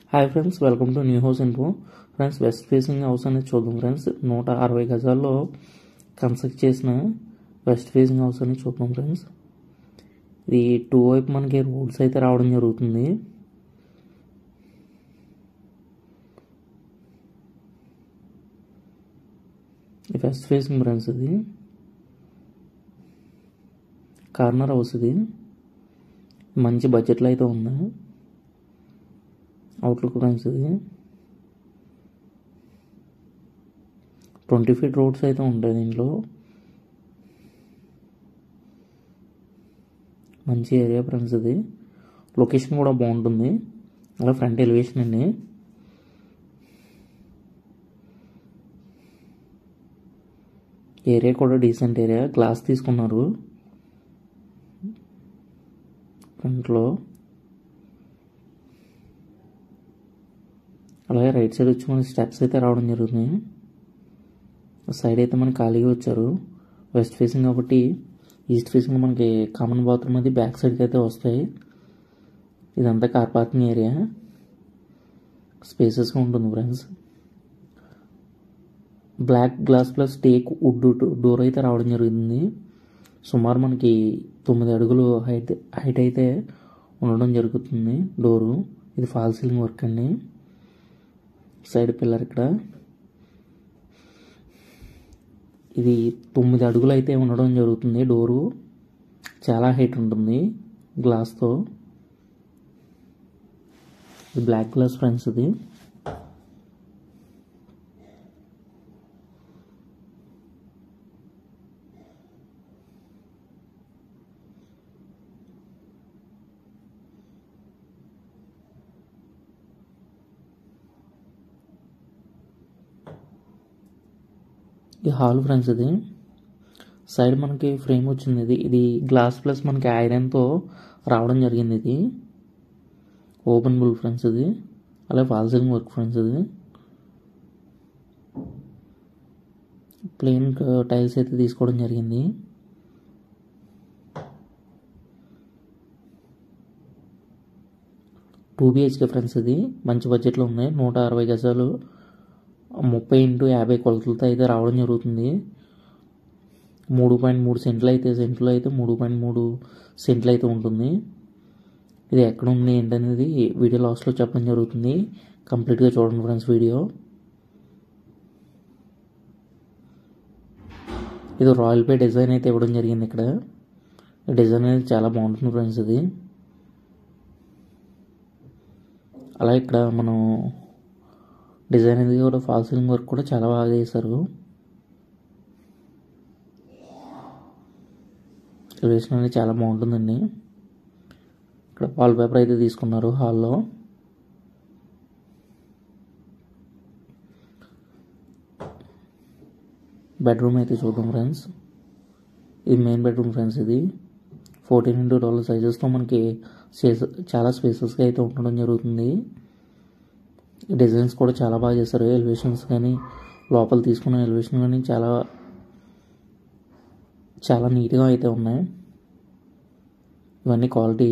hi friends welcome to new house info friends west facing house అనేది చూద్దాం friends నూట అరవై గజాల్లో కన్స్ట్రక్ట్ చేసిన వెస్ట్ ఫేసింగ్ హౌస్ అని చూద్దాం ఫ్రెండ్స్ ఇది టూ వైపు మనకి రోడ్స్ అయితే రావడం జరుగుతుంది ఈ వెస్ట్ ఫేసింగ్ ఫ్రెండ్స్ ఇది కార్నర్ హౌస్ ఇది మంచి బడ్జెట్లో అయితే ఉంది అవుట్లుక్ ఫ్రెండ్స్ ఇది ట్వంటీ ఫీట్ రోడ్స్ అయితే ఉంటాయి దీంట్లో మంచి ఏరియా ఫ్రెండ్స్ ఇది లొకేషన్ కూడా బాగుంటుంది అలా ఫ్రంట్ ఎలివేషన్ అండి ఏరియా కూడా డీసెంట్ ఏరియా గ్లాస్ తీసుకున్నారు ఫ్రంట్లో అలాగే రైట్ సైడ్ వచ్చి మనకి స్టెప్స్ అయితే రావడం జరుగుతుంది సైడ్ అయితే మనకి ఖాళీగా వచ్చారు వెస్ట్ ఫేసింగ్ కాబట్టి ఈస్ట్ ఫేసింగ్ మనకి కామన్ బాత్రూమ్ అది బ్యాక్ సైడ్కి అయితే వస్తాయి ఇదంతా కార్ పార్కింగ్ ఏరియా స్పేసెస్గా ఉంటుంది friends black glass plus teak wood door అయితే రావడం జరుగుతుంది సుమారు మనకి తొమ్మిది అడుగులు హైట్ హైట్ అయితే ఉండడం జరుగుతుంది డోరు ఇది ఫాల్ సీలింగ్ వర్క్ అండి సైడ్ పిల్లర్ ఇక్కడ ఇది తొమ్మిది అడుగులు అయితే ఉండడం జరుగుతుంది డోరు చాలా హైట్ ఉంటుంది గ్లాస్తో ఇది బ్లాక్ గ్లాస్ ఫ్రెండ్స్ ఇది ఇది హాల్ ఫ్రెండ్స్ ఇది సైడ్ మనకి ఫ్రేమ్ వచ్చింది ఇది ఇది గ్లాస్ ప్లస్ మనకి ఐరన్తో రావడం జరిగింది ఇది ఓపెన్ బుల్ ఫ్రెండ్స్ ఇది అలాగే ఫాల్ సీలింగ్ వర్క్ ఫ్రెండ్స్ ఇది ప్లెయిన్ టైల్స్ అయితే తీసుకోవడం జరిగింది టూ బిహెచ్కే ఫ్రెండ్స్ ఇది మంచి బడ్జెట్లో ఉన్నాయి నూట అరవై గజాలు ముప్పై ఇంటూ యాభై కొలతలతో అయితే రావడం జరుగుతుంది మూడు పాయింట్ మూడు సెంట్లు అయితే సెంట్లు అయితే మూడు పాయింట్ మూడు సెంట్లు అయితే ఉంటుంది ఇది ఎక్కడ ఉంది ఏంటనేది వీడియో లాస్ట్లో చెప్పడం జరుగుతుంది కంప్లీట్గా చూడండి ఫ్రెండ్స్ వీడియో ఇది రాయల్ పే డిజైన్ అయితే ఇవ్వడం జరిగింది ఇక్కడ డిజైన్ అనేది చాలా బాగుంటుంది ఫ్రెండ్స్ ఇది అలా ఇక్కడ మనం డిజైన్ అనేది కూడా ఫాల్ సీలింగ్ వర్క్ కూడా చాలా బాగా చేశారు ఎలివేషన్ అనేది చాలా బాగుంటుందండి ఇక్కడ వాల్ పేపర్ అయితే తీసుకున్నారు హాల్లో బెడ్రూమ్ అయితే చూద్దాం ఫ్రెండ్స్ ఇది మెయిన్ బెడ్రూమ్ ఫ్రెండ్స్ ఇది ఫోర్టీన్ ఇంటూ ట్వెల్వ్ సైజెస్తో మనకి చాలా స్పేసెస్గా అయితే ఉండడం జరుగుతుంది డిజైన్స్ కూడా చాలా బాగా చేస్తారు ఎలివేషన్స్ కానీ లోపల తీసుకున్న ఎలివేషన్ కానీ చాలా చాలా నీట్గా అయితే ఉన్నాయి ఇవన్నీ క్వాలిటీ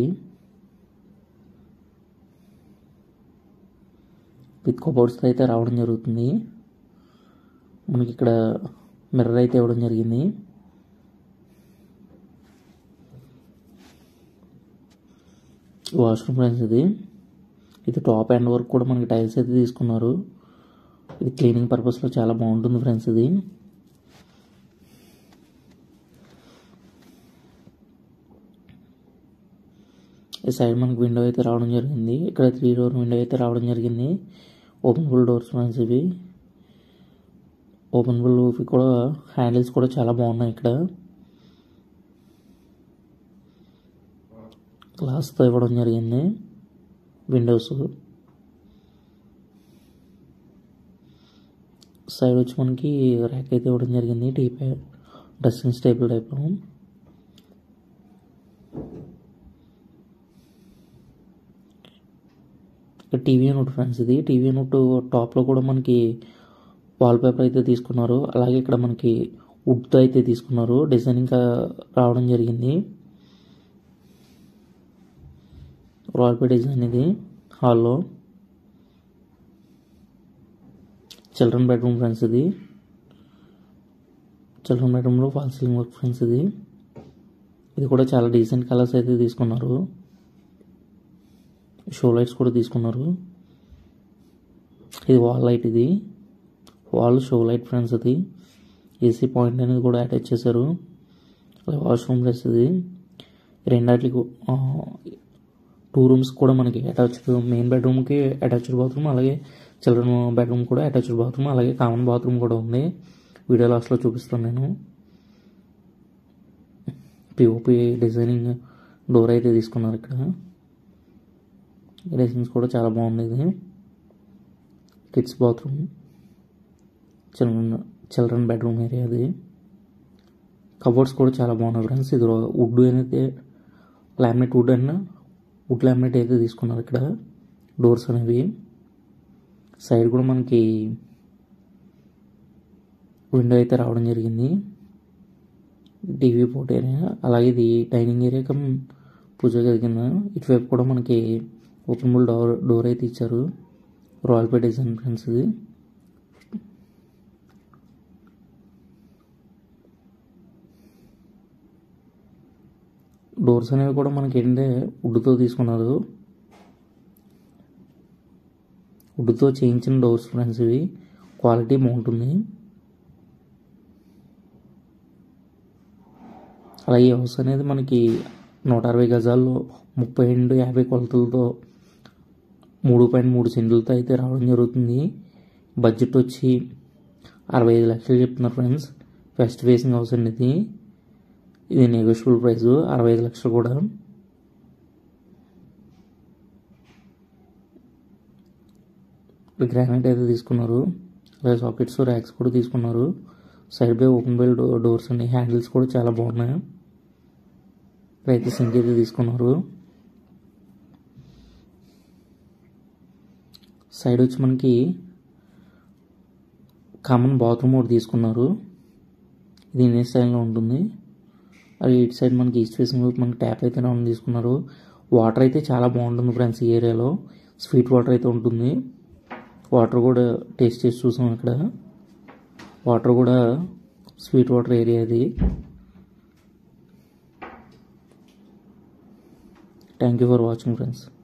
విత్ కబోర్డ్స్తో అయితే రావడం జరుగుతుంది మనకి ఇక్కడ మిర్రర్ అయితే ఇవ్వడం జరిగింది వాష్రూమ్ ఫ్రెండ్స్ ఇది ఇది టాప్ ఎండ్ వరకు కూడా మనకి టైల్స్ అయితే తీసుకున్నారు ఇది క్లీనింగ్ పర్పస్లో చాలా బాగుంటుంది ఫ్రెండ్స్ ఇది ఈ సైడ్ మనకి విండో అయితే రావడం జరిగింది ఇక్కడ త్రీ డోర్ విండో అయితే రావడం జరిగింది ఓపెన్ ఫుల్ డోర్స్ ఫ్రెండ్స్ ఇవి ఓపెన్ ఫుల్ కూడా హ్యాండిల్స్ కూడా చాలా బాగున్నాయి ఇక్కడ గ్లాస్తో ఇవ్వడం జరిగింది విండోస్ సైడ్ వచ్చి మనకి ర్యాక్ అయితే ఇవ్వడం జరిగింది టీపే డ్రెస్సింగ్ స్టేబుల్ టైప్లో ఇక్కడ టీవీ యూనిట్ ఫ్రెండ్స్ ఇది టీవీ యూనిట్ టాప్లో కూడా మనకి వాల్ పేపర్ అయితే తీసుకున్నారు అలాగే ఇక్కడ మనకి వుడ్తో అయితే తీసుకున్నారు డిజైనింగ్ రావడం జరిగింది రాయల్ పే డిజైన్ ఇది హాల్లో చిల్డ్రన్ బెడ్రూమ్ ఫ్రెండ్స్ ఇది చిల్డ్రన్ బెడ్రూమ్లో ఫాల్ సీలింగ్ వర్క్ ఫ్రెండ్స్ ఇది ఇది కూడా చాలా డీసెంట్ కలర్స్ అయితే తీసుకున్నారు షో లైట్స్ కూడా తీసుకున్నారు ఇది వాల్ లైట్ ఇది వాల్ షో లైట్ ఫ్రెండ్స్ ఇది ఏసీ పాయింట్ అనేది కూడా అటాచ్ చేశారు అలాగే వాష్రూమ్ ప్లేస్ ఇది రెండాటికి టూ రూమ్స్ కూడా మనకి అటాచ్డ్ మెయిన్ బెడ్రూమ్కి అటాచ్డ్ బాత్రూమ్ అలాగే చిల్డ్రన్ బెడ్రూమ్ కూడా అటాచ్డ్ బాత్రూమ్ అలాగే కామన్ బాత్రూమ్ కూడా ఉంది వీడియో లాస్ట్లో చూపిస్తాను నేను పిఓపి డిజైనింగ్ డోర్ అయితే తీసుకున్నారు ఇక్కడ డిజైన్స్ కూడా చాలా బాగుంది ఇది kids bathroom children children bedroom area అది కబోర్డ్స్ కూడా చాలా బాగున్నాయి ఫ్రెండ్స్ ఇది వుడ్ అయితే లామినేట్ వుడ్ అన్న వుడ్ లామినేట్ అయితే తీసుకున్నారు ఇక్కడ డోర్స్ అనేవి సైడ్ కూడా మనకి విండో అయితే రావడం జరిగింది టీవీ పోర్ట్ ఏరియా అలాగే ఇది డైనింగ్ ఏరియా కమ్ పూజ గది కింద ఇటువైపు కూడా మనకి ఓపెనబుల్ డోర్ డోర్ అయితే ఇచ్చారు రాయల్ పే డిజైన్ ఫ్రెండ్స్ ఇది డోర్స్ అనేవి కూడా మనకి ఏంటంటే వుడ్తో తీసుకున్నారు వుడ్తో చేయించిన డోర్స్ ఫ్రెండ్స్ ఇవి క్వాలిటీ బాగుంటుంది అలాగే హౌస్ అనేది మనకి నూట అరవై గజాల్లో ముప్పై రెండు యాభై కొలతలతో మూడు పాయింట్ మూడు సెంట్లతో అయితే రావడం జరుగుతుంది బడ్జెట్ వచ్చి అరవై ఐదు లక్షలు చెప్తున్నారు ఫ్రెండ్స్ వెస్ట్ ఫేసింగ్ హౌస్ అండి ఇది ఇది నెగోషియబుల్ ప్రైస్ అరవై ఐదు లక్షలు కూడా గ్రానైట్ అయితే తీసుకున్నారు అలాగే సాకెట్స్ ర్యాక్స్ కూడా తీసుకున్నారు side by open by doors అండి హ్యాండిల్స్ కూడా చాలా బాగున్నాయి ఇక్కడైతే సింక్ అయితే తీసుకున్నారు సైడ్ వచ్చి మనకి కామన్ బాత్రూమ్ ఒకటి తీసుకున్నారు ఇది ఇండియన్ స్టైల్లో ఉంటుంది అది ఇటు సైడ్ మనకి ఈస్ట్ ఫేసింగ్ వైపు మనకి ట్యాప్ అయితే రౌండ్ తీసుకున్నారు వాటర్ అయితే చాలా బాగుంటుంది ఫ్రెండ్స్ ఈ ఏరియాలో స్వీట్ వాటర్ అయితే ఉంటుంది వాటర్ కూడా టేస్ట్ చేసి చూసాం ఇక్కడ వాటర్ కూడా స్వీట్ వాటర్ ఏరియా ఇది thank you for watching friends